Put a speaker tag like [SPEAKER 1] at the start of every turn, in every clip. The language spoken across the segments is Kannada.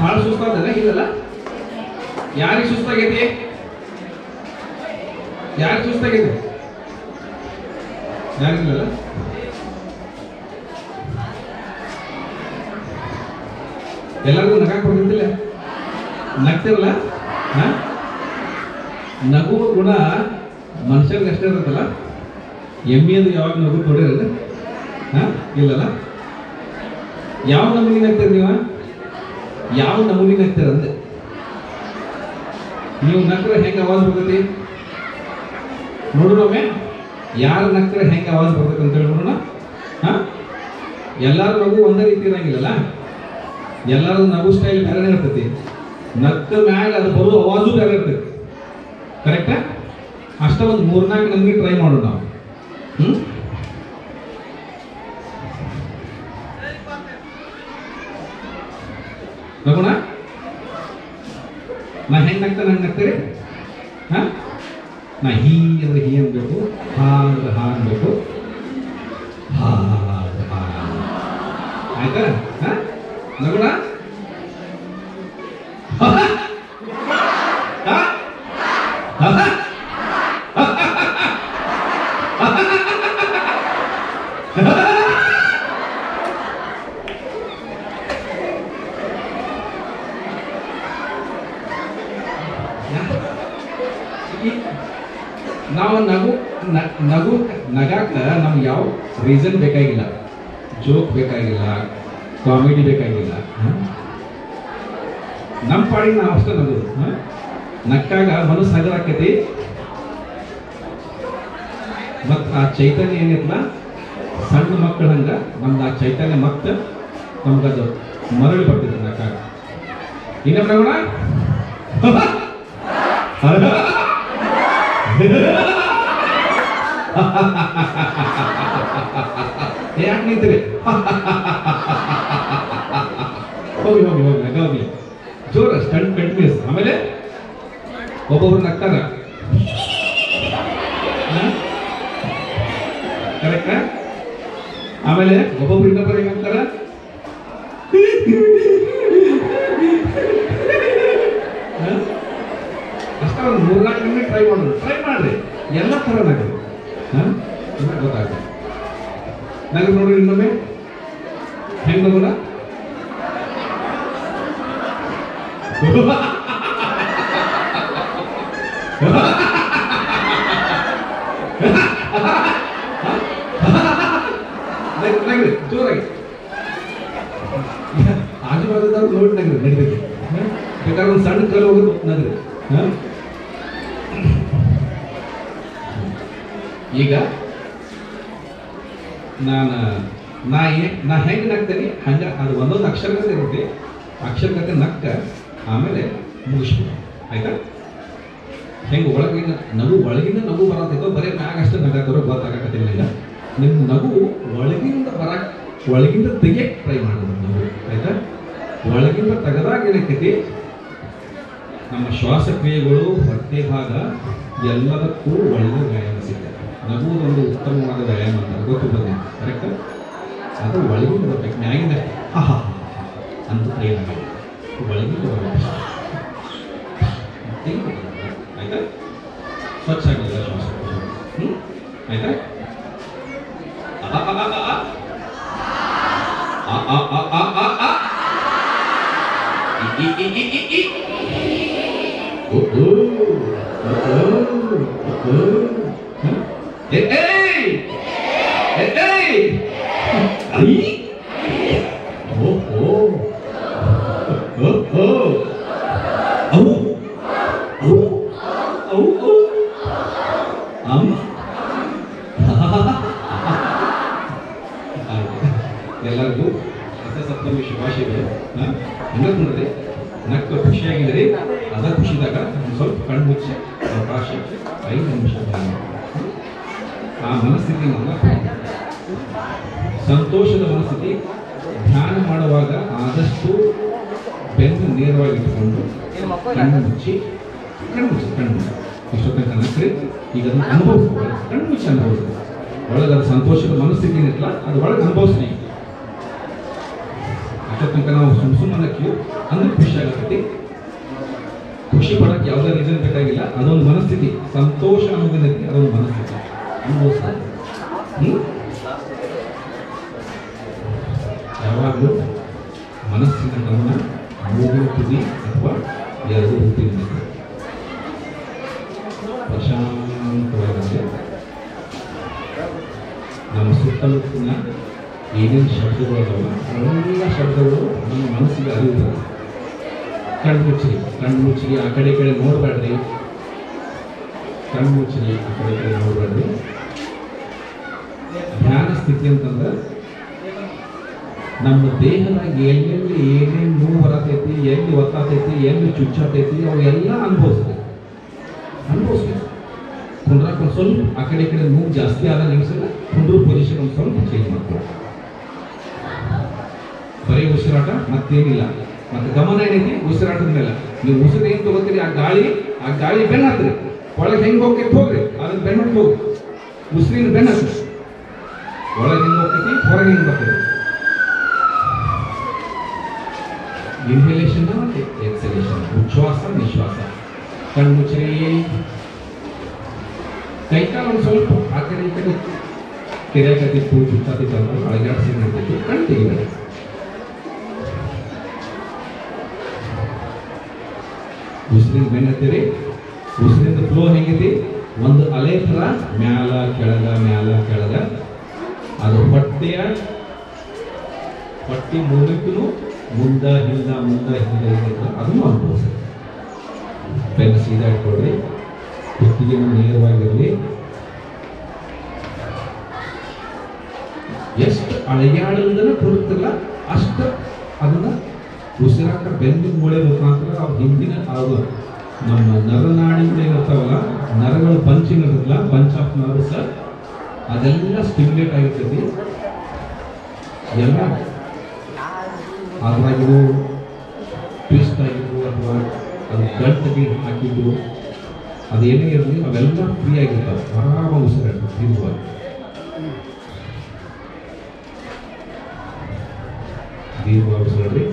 [SPEAKER 1] ಭಾಳ ಸುಸ್ತಾದ ಇಲ್ಲಲ್ಲ ಯಾರಿಗೆ ಸುಸ್ತಾಗೈತಿ ಯಾರಿಗೆ ಸುಸ್ತಾಗೈತಿ ಯಾರಿಲ್ಲಲ್ಲ ಎಲ್ಲರಿಗೂ ನಗಾಕ್ ಬರ್ತಿದ್ದಿಲ್ಲ ನಗ್ತಿರಲ್ಲ ಹಾ ನಗು ಗುಣ ಮನುಷ್ಯರಿಗೆ ಅಷ್ಟೇ ಇರುತ್ತಲ್ಲ ಎಮ್ಮೆದು ಯಾವಾಗ ನಗು ನೋಡಿರಲ್ಲ ಹಾ ಇಲ್ಲಲ್ಲ ಯಾವ ನಮೂನಿ ನಗ್ತೀರಿ ನೀವು ಯಾವ ನಮೂನಿ ನಗ್ತೀರ ಅಂದೆ ನೀವು ನಕ್ರೆ ಹೆಂಗೆ ಆವಾಜ್ ಬರ್ತೈತಿ ನೋಡೋಣ ಯಾರು ನಕ್ರೆ ಹೆಂಗೆ ಆವಾಜ್ ಬರ್ತೈತೆ ಅಂತ ಹೇಳಿ ನೋಡೋಣ ಹಾ ಎಲ್ಲಾರು ನಗು ಒಂದೇ ರೀತಿ ಇರಂಗಿಲ್ಲಲ್ಲ ಎಲ್ಲಾರು ನಗು ಸ್ಟೈಲ್ ಬೇರೆ ಇರ್ತೈತಿ ನಕ್ಕ ಮ್ಯಾಗ ಅದು ಬರೋ ಅವಾಜು ಬೇರೆ ಇರ್ತೈತಿ ಕರೆಕ್ಟಾ ಅಷ್ಟ ಒಂದು ಮೂರ್ನಾಲ್ಕು ನಮಗೆ ಟ್ರೈ ಮಾಡೋಣ ನಾವು ಹ್ಮ್ ನಗೋಣ ನಾ ಹೆಂಗ್ ನಗ್ತಾನೆ ಹಂಗೆ ನಗ್ತೀರಿ ಹಾ ನಾ ಹೀ ಅಂದ್ರೆ ಹೀ ಅನ್ಬೇಕು ಹಾ ಅಂದ್ರೆ ಹಾ ಅನ್ಬೇಕು ಹಾ ಅಂದ್ರೆ ಹಾ ಆಯ್ತಾ ಹಾ ನಗೋಣ ಹಾ? ಹಾ? ಹಾ? ಈ- ನಾವು ನಗು ನ- ನಗು ನಗಾಕ ನಮ್ಗೆ ಯಾವ ರೀಸನ್ ಬೇಕಾಗಿಲ್ಲ ಜೋಕ್ ಬೇಕಾಗಿಲ್ಲ ಕಾಮಿಡಿ ಬೇಕಾಗಿಲ್ಲ ಹ? ನಮ್ಮ ಪಾಡಿಗೆ ನಾವು ಅಷ್ಟೇ ನಗು ಹ? ನಕ್ಕಾಗ ಮನಸ್ಸು ಹಗರಾಕೈತಿ ಮತ್ತು ಆ ಚೈತನ್ಯ ಏನೈತಲ್ಲ ಸಣ್ಣ ಮಕ್ಕಳ ಹಂಗ ನಮ್ದು ಆ ಚೈತನ್ಯ ಮತ್ತೆ ನಮ್ಗದು ಮರಳಿ ಬರ್ತಿದೆ ನಕ್ಕಾಗ ಇನ್ನೊಮ್ಮೆ ನಗೋಣ ಯಾಕೆ ನಿಂತಿರಿ ಹೋಗಿ ಹೋಗಿ ಹೋಗಿ ನಗ ಹೋಗ್ಲಿ ಜೋರ ಸ್ಟಂಟ್ ಕಂಟಿನ್ಯೂಸ್ ಆಮೇಲೆ ಒಬ್ಬೊಬ್ರು ನಗ್ತಾರ ಕರೆಕ್ಟಾ ಆಮೇಲೆ ಒಬ್ಬೊಬ್ರು ಇನ್ನೊಬ್ಬರು ಹೆಂಗಂತಾರ ಅಷ್ಟ ಒಂದು ಮೂರ್ನಾಲ್ಕು ನಿಮಿಷ ಟ್ರೈ ಮಾಡೋಣ ಟ್ರೈ ಮಾಡ್ರಿ ಎಲ್ಲ ಥರ ನಗರು ಹಾಂ ನಿಮಗೆ ಗೊತ್ತಾಗುತ್ತೆ ನಗರು ನೋಡ್ರಿ ಇನ್ನೊಮ್ಮೆ ಹೆಂಗ್ ನಗೋಣ ನಗ್ರಿ ನಗ್ರಿ ಜೋರಾಗಿ ಆಜು ಬಾಜುದವ್ರು ನೋಡಿ ನಗ್ರಿ ನಡಿಬೇಕು ಬೇಕಾದ್ರೆ ಒಂದು ಸಣ್ಣ ಕಲ್ಲು ಹೋಗೋದು ನಗ್ರಿ ಹಾಂ ಈಗ ನಾನು ನಾ ಏ ನಾ ಹೆಂಗೆ ನಗ್ತೇನೆ ಹಂಗೆ ಅದು ಒಂದೊಂದು ಅಕ್ಷರಗತೆ ಇರುತ್ತೆ ಅಕ್ಷರಗತೆ ನಕ್ಕ ಆಮೇಲೆ ಮುಗಿಸ್ಬಿಡು ಆಯ್ತಾ ಹೆಂಗೆ ಒಳಗಿನ ನಗು ಒಳಗಿನ ನಗು ಬರತ್ತೈತೋ ಬರೀ ಮ್ಯಾಗ ಅಷ್ಟೇ ನಗಾಕರೋ ಗೊತ್ತಾಗಕತ್ತಿಲ್ಲ ಈಗ ನಿಮ್ಮ ನಗು ಒಳಗಿಂದ ಬರಕ್ ಒಳಗಿಂದ ತೆಗಿಯಕ್ಕೆ ಟ್ರೈ ಮಾಡೋದು ನಗು ಆಯ್ತಾ ಒಳಗಿಂದ ತೆಗೆದಾಗ ಏನಕ್ಕೈತಿ ನಮ್ಮ ಶ್ವಾಸಕ್ರಿಯೆಗಳು ಹೊಟ್ಟೆ ಭಾಗ ಎಲ್ಲದಕ್ಕೂ ಒಳ್ಳೆಯ ವ್ಯಾಯಾಮ ಸಿಗ್ತದೆ ನಗುವುದೊಂದು ಉತ್ತಮವಾದ ವ್ಯಾಯಾಮ ಅಂತ ಗೊತ್ತು ಬಂದೆ ಕರೆಕ್ಟ್ ಅದು ಒಳಗಿಂದ ಬರ್ಬೇಕು ಮ್ಯಾಗಿಂದ ಹಾ ಹಾ ಅಂತ ಏನಾಗಿದೆ ಒಳಗಿಂದ ಬರಬೇಕು ತೆಗಿಬೇಕು. ಆಯ್ತಾ ಸ್ವಚ್ಛ ಆಗಿಲ್ಲ ಶ್ವಾಸಕ್ರಿಯೆ ಹ್ಞೂ ಆಯ್ತಾ ಅ, ಅ, ಅ, ಅ, ಅ. ಅ, ಅ, ಅ, ಅ, ಅ, ಅ. ಇ, ಇ, ಇ, ಇ, ಇ, ಇ. ಓ, ಓ, ಓ, ಓ, ಓ. ಹ? ಏ, ಏಯ್! ಏ, ಏಯ್! ಐ! ಓ, ಓ. ಓ, ಓ. ಔ! ಔ! ಔ, ಔ. ಅಂ. ಎಲ್ಲರಿಗೂ ರಥ ಸಪ್ತಮಿ ಶುಭಾಶಯಗಳು ಹಾಂ ಇನ್ನೊಂದು ನೋಡ್ರಿ ನಕ್ಕ ಖುಷಿಯಾಗಿದ್ದೀರಿ ಅದ ಖುಷಿದಾಗ ಒಂದು ಸ್ವಲ್ಪ ಕಣ್ಣು ಮುಚ್ಚಿ ಅವಕಾಶ ಐದು ನಿಮಿಷ ಆ ಮನಸ್ಥಿತಿಯನ್ನ ಸಂತೋಷದ ಮನಸ್ಥಿತಿ ಧ್ಯಾನ ಮಾಡುವಾಗ ಆದಷ್ಟು ಬೆನ್ನು ನೇರವಾಗಿ ಇಟ್ಟುಕೊಂಡು ಕಣ್ಣು ಮುಚ್ಚಿ ಕಣ್ಣು ಮುಚ್ಚಿ ಕಣ್ಣು ಮುಚ್ಚಿ ಇಷ್ಟೊತ್ತಂಕ ನಕ್ರಿ ಈಗ ಅದನ್ನು ಅನುಭವಿಸ್ಬೋದು ಕಣ್ಣು ಮುಚ್ಚಿ ಅನುಭವಿಸ್ಬೋದು ಒಳಗೆ ಅದು ಸಂತೋಷದ ಮನಸ್ಥಿತಿ ಏನಿಲ್ಲ ಅದು ಒಳಗೆ ಅನುಭವಿಸ್ರಿ ಆಯ್ತಾ ಸೊ ತನಕ ನಾವು ಸುಮ್ ಸುಮ್ಮನೆ ಕ್ಯೂ ಅಂದ್ರೆ ಖುಷಿ ಆಗತ್ತೈತಿ ಖುಷಿ ಪಡಕ್ಕೆ ಯಾವುದೇ ರೀಸನ್ ಬೇಕಾಗಿಲ್ಲ ಅದೊಂದು ಮನಸ್ಥಿತಿ ಸಂತೋಷ ಅನ್ನೋದೇನೈತಿ ಅದೊಂದು ಮನಸ್ಥಿತಿ ಅನುಭವಿಸ್ತಾರೆ ಹ್ಮ್ ಯಾವಾಗಲೂ ಮನಸ್ಸಿನ ಗಮನ ಮೂಗಿನ ತುದಿ ಅಥವಾ ಎರಡು ಹುಟ್ಟಿನ ಪ್ರಶಾಂತವಾಗಿದೆ ನಮ್ಮ ಸುತ್ತಮುತ್ತಲಿನ ಏನೇನು ಶಬ್ದಗಳು ಅದಾವ ಅವೆಲ್ಲ ಶಬ್ದಗಳು ನಮ್ಮ ಮನಸ್ಸಿಗೆ ಅರಿವು ಕಣ್ಣು ಮುಚ್ಚಿರಿ ಕಣ್ಣು ಮುಚ್ಚಿರಿ ಆ ಕಡೆ ಈ ಕಡೆ ನೋಡಬೇಡ್ರಿ ಕಣ್ಣು ಮುಚ್ಚಿರಿ ಆ ಕಡೆ ಈ ಕಡೆ ನೋಡಬೇಡ್ರಿ ಧ್ಯಾನ ಸ್ಥಿತಿ ಅಂತಂದ್ರೆ ನಮ್ಮ ದೇಹದಾಗ ಎಲ್ಲೆಲ್ಲಿ ಏನೇನು ನೋವು ಬರತೈತಿ ಎಲ್ಲಿ ಒತ್ತಾತೈತಿ ಎಲ್ಲಿ ಚುಚ್ಚಾತೈತಿ ಅವೆಲ್ಲ ಅನುಭವಿಸ್ಬೇಕು ಅನುಭವಿಸ್ಬೇಕು ಕುಂದ್ರಾಕ ಒಂದು ಸ್ವಲ್ಪ ಆ ಕಡೆ ಈ ಕಡೆ ನೋವು ಜಾಸ್ತಿ ಆದ ನಿಮಿಷಲ್ಲ ಕುಂಡ್ರು ಪೊಸಿಷನ್ ಒಂದು ಸ್ವಲ್ಪ ಚೇಂಜ್ ಮಾಡ್ಕೊಳ್ಳಿ ಬರೀ ಉಸಿರಾಟ ಮತ್ತೇನಿಲ್ಲ ಮತ್ತೆ ಗಮನ ಏನೈತಿ ಉಸಿರಾಟದ ಮೇಲೆ ನೀವು ಉಸಿರು ಏನು ತಗೋತೀರಿ ಆ ಗಾಳಿ ಆ ಗಾಳಿ ಬೆನ್ನ ಹತ್ರಿ ಒಳಗೆ ಹೆಂಗೆ ಹೋಗ್ತೈತಿ ಹೋಗ್ರಿ ಅದನ್ನ ಬೆನ್ನ ಹೋಗ್ರಿ ಉಸಿರಿನ ಬೆನ್ನ ಹತ್ರಿ ಒಳಗೆ ಹೆಂಗೆ ಹೋಗ್ತೈತಿ ಹೊರಗೆ ಹೆಂಗೆ ಬರ್ತೈತಿ ಇನ್ಹೇಲೇಷನ್ ಮತ್ತೆ ಎಕ್ಸಲೇಷನ್ ಉಚ್ಛ್ವಾಸ ನಿಶ್ವಾಸ ಕಣ್ಣು ಮುಚ್ಚಿರಿ ಕೈಕಾಲು ಒಂದು ಸ್ವಲ್ಪ ಆ ಕಡೆ ಈ ಕಡೆ ತೆರೆಯಕತ್ತಿತ್ತು ಚುಚ್ಚಾತಿತ್ತು ಅಂದ್ರೆ ಅಳಗಾಡಿಸಿ ಮಾಡ್ತಿತ್ತು ಕಣ್ಣು ತೆಗಿಬೇಡಿ ಉಸಿರಿನ ಬೆನ್ನತ್ತೀರಿ ಉಸಿರಿಂದ ಫ್ಲೋ ಹೆಂಗೈತಿ ಒಂದು ಅಲೆ ಥರ ಮ್ಯಾಲ ಕೆಳಗ ಮ್ಯಾಲ ಕೆಳಗ ಅದು ಹೊಟ್ಟೆಯ ಹೊಟ್ಟಿ ಮೂವಕ್ಕೂ ಮುಂದ ಹಿಂದ ಮುಂದ ಹಿಂದ ಹಿಂದ ಅದನ್ನು ಅನುಭವಿಸಿ ಬೆನ್ನು ಸೀದಾ ಇಟ್ಕೊಳ್ರಿ ಕುತ್ತಿಗೆ ನೇರವಾಗಿರಲಿ ಎಷ್ಟು ಅಳೆಯಾಡಲ್ದನ ಕೊಡುತ್ತಲ್ಲ ಅಷ್ಟು ಅದನ್ನ ಉಸಿರಾಟ ಬೆನ್ನಿನ ಮೂಳೆ ಮುಖಾಂತರ ಅವ್ರ ಹಿಂದಿನ ಅದು ನಮ್ಮ ನರನಾಡಿಗಳು ಏನಿರ್ತಾವಲ್ಲ ನರಗಳು ಪಂಚ್ ಏನಿರ್ತದಲ್ಲ ಪಂಚ್ ಆಫ್ ನರ್ವ್ಸ್ ಅದೆಲ್ಲ ಸ್ಟಿಮ್ಯುಲೇಟ್ ಆಗಿರ್ತೈತಿ ಎಲ್ಲ ಅದ್ರಾಗಿರೋ ಟ್ವಿಸ್ಟ್ ಆಗಿದ್ದು ಅಥವಾ ಅದು ಗಂಟಗೆ ಹಾಕಿದ್ದು ಅದೇನೇ ಇರಲಿ ಅವೆಲ್ಲ ಫ್ರೀ ಆಗಿರ್ತಾವೆ ಆರಾಮಾಗಿ ಉಸಿರಾಡ್ತಾರೆ ತಿರುವಾಗಿ ದೀರ್ಘವಾಗಿ ಉಸಿರಾಡ್ರಿ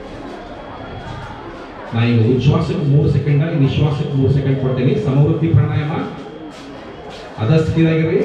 [SPEAKER 1] ನಾ ಈಗ ಉಚ್ಛ್ವಾಸಕ್ಕೆ ಮೂರು ಸೆಕೆಂಡ್ ಆಗಿ ನಿಶ್ವಾಸಕ್ಕೆ ಮೂರು ಸೆಕೆಂಡ್ ಕೊಡ್ತೇನೆ ಸಮವೃತ್ತಿ ಪ್ರಾಣಾಯಾಮ ಅದ ಸ್ಥಿತಿಯಾಗಿರ್ರಿ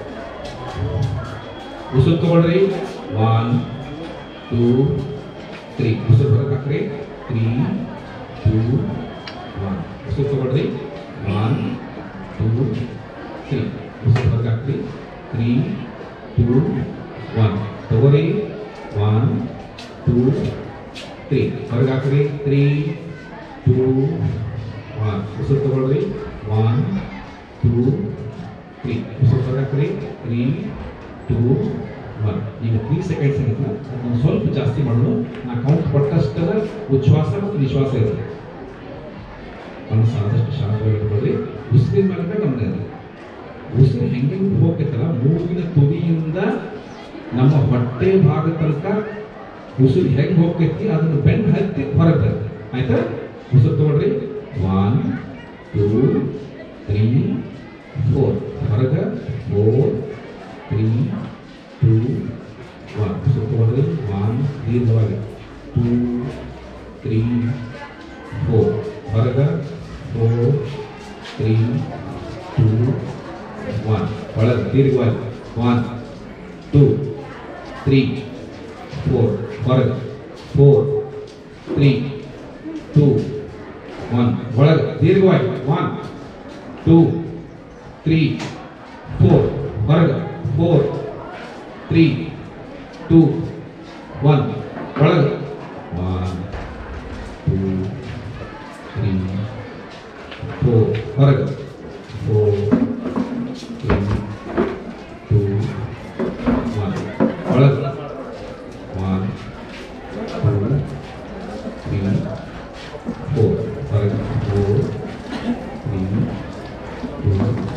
[SPEAKER 1] ಉಸಿರು ತಗೊಳ್ರಿ ಒನ್ ಟೂ ತ್ರೀ ಉಸಿರು ಹೊರಗೆ ಹಾಕ್ರಿ ತ್ರೀ ಟೂ ಒನ್ ಉಸಿರು ತಗೊಳ್ರಿ ಒನ್ ಟೂ ತ್ರೀ ಉಸಿರು ಹೊರಗೆ ಹಾಕ್ರಿ ತ್ರೀ ಟೂ ಒನ್ ತಗೋರಿ ಒನ್ ಟೂ ತ್ರೀ ಹೊರಗೆ ಹಾಕ್ರಿ ತ್ರೀ ಟೂ ಒನ್ ಉಸಿರು ತಗೊಳ್ರಿ ಒನ್ ಟೂ ತ್ರೀ ಉಸಿರು ಹೊರಗೆ ಹಾಕ್ರಿ ತ್ರೀ ಟೂ ಒನ್ ಈಗ ತ್ರೀ ಸೆಕೆಂಡ್ಸ್ ಏನಿಲ್ಲ ಅದನ್ನು ಸ್ವಲ್ಪ ಜಾಸ್ತಿ ಮಾಡೋದು ನಾ ಕೌಂಟ್ ಕೊಟ್ಟಷ್ಟರ ಉಚ್ಛ್ವಾಸ ಮತ್ತು ನಿಶ್ವಾಸ ಇರುತ್ತೆ ಮನಸ್ಸು ಆದಷ್ಟು ಶಾಂತವಾಗಿ ಇಟ್ಕೊಳ್ಳಿ ಉಸಿರಿನ ಮೇಲೆ ಗಮನ ಇರಲಿ ಉಸಿರು ಹೆಂಗೆ ಹೋಗ್ಬೇಕಲ್ಲ ಮೂಗಿನ ತುದಿಯಿಂದ ನಮ್ಮ ಹೊಟ್ಟೆ ಭಾಗ ತನಕ ಉಸಿರು ಹೆಂಗೆ ಹೋಗ್ತೈತಿ ಅದನ್ನು ಬೆನ್ನು ಹತ್ತಿ ಹೊರಗೆ ಬರುತ್ತೆ ಆಯ್ತಾ ಉಸಿರು ತಗೊಳ್ರಿ ಒನ್ ಟೂ ತ್ರೀ ಫೋರ್ ಹೊರಗೆ ಫೋರ್ ತ್ರೀ ಟೂ ಒನ್ ಉಸಿರು ತಗೊಳ್ರಿ ಒನ್ ದೀರ್ಘವಾಗಿ ಟೂ ತ್ರೀ ಫೋರ್ ಹೊರಗೆ ಫೋರ್ ತ್ರೀ ಟೂ ಒನ್ ಒಳಗೆ ದೀರ್ಘವಾಗಿ ಒನ್ ಟೂ ತ್ರೀ ಫೋರ್ ಹೊರಗೆ ಫೋರ್ ತ್ರೀ ಟೂ ಒನ್ ಒಳಗೆ ದೀರ್ಘವಾಗಿ ಒನ್ ಟೂ ತ್ರೀ ಫೋರ್ ಹೊರಗೆ ಫೋರ್ ತ್ರೀ ಟೂ ಒನ್ ಒಳಗೆ ಒನ್ ಟೂ ತ್ರೀ ಫೋರ್ ಹೊರಗೆ ಫೋರ್ ತ್ರೀ ಟೂ ಒನ್ ಒಳಗೆ ಒನ್ ಟೂ ತ್ರೀ ಫೋರ್ ಹೊರಗೆ ಫೋರ್ ತ್ರೀ ಟೂ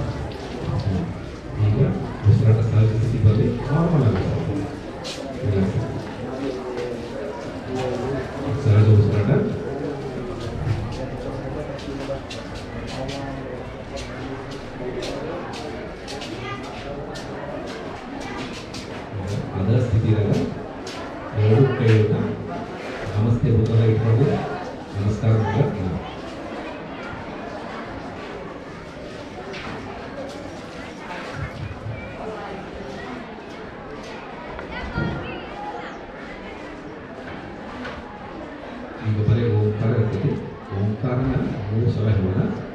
[SPEAKER 1] ಈಗ ಉಸಿರಾಟ ಸಹಜ ಸ್ಥಿತಿ ಬರಲಿ ನಾರ್ಮಲ್ ಆಗುತ್ತೆ ರಿಲ್ಯಾಕ್ಸ್ ಸಹಜ ಉಸಿರಾಟ ಅದ ಸ್ಥಿತಿಯಾಗ ಎರಡು ಕೈಗಳನ್ನ ಮೂರು ಸಲ ಹೇಳೋಣ